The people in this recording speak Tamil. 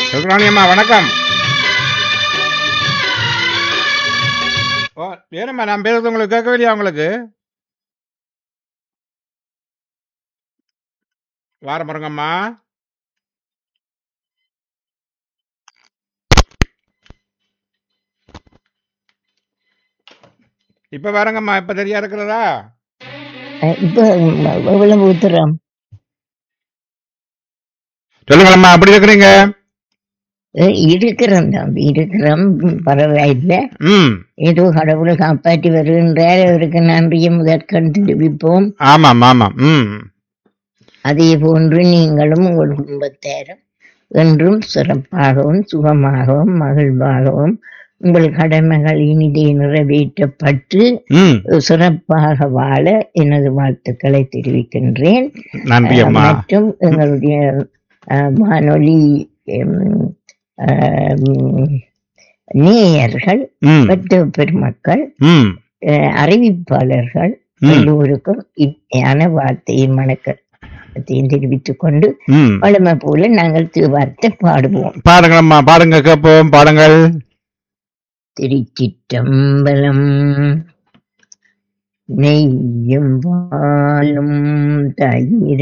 சுப்ராணி அம்மா வணக்கம் ஓ ஏனம்மா நான் பேசுறது உங்களுக்கு கேட்கவில்லையா உங்களுக்கு வாரம் பாருங்கம்மா இப்ப வரங்கம்மா இப்ப சரியா இருக்கிறதா அஹ் இப்ப எவ்வளவு ஊத்துறோம் சொல்லுங்களம்மா அப்படி இருக்கிறீங்க அஹ் இருக்கிறோம் தம்பி இருக்கிறோம் பரவாயில்ல ம் ஏதோ கடவுளை காப்பாற்றி வருகின்றார் அவருக்கு நன்றியை முதற்கண் தெரிவிப்போம் ஆமாம் ஆமாம் ம் அதே போன்று நீங்களும் உங்கள் குடும்பத்தாரும் என்றும் சிறப்பாகவும் சுகமாகவும் மகிழ்வாகவும் உங்கள் கடமைகள் இனிதே நிறைவேற்றப்பட்டு ம் சிறப்பாக வாழ எனது வாழ்த்துக்களை தெரிவிக்கின்றேன் நன்றி அஹ், அம்மா மற்றும் எங்களுடைய அஹ், வானொலி உம், அஹ், உம், நேயர்கள் ம் பட்டு பெருமக்கள் ம் அஹ், அறிவிப்பாளர்கள் ம் எல்லோருக்கும் இனிமையான வார்த்தையும் வணக்கத்தையும் தெரிவித்துக் கொண்டு ம் வளமை போல நாங்கள் திருவார்த்தை பாடுவோம் பாடுங்களம்மா பாடுங்க கேட்போம் பாடுங்கள் திருச்சிற்றம்பலம் நெய்யும் பாலும் தயிர்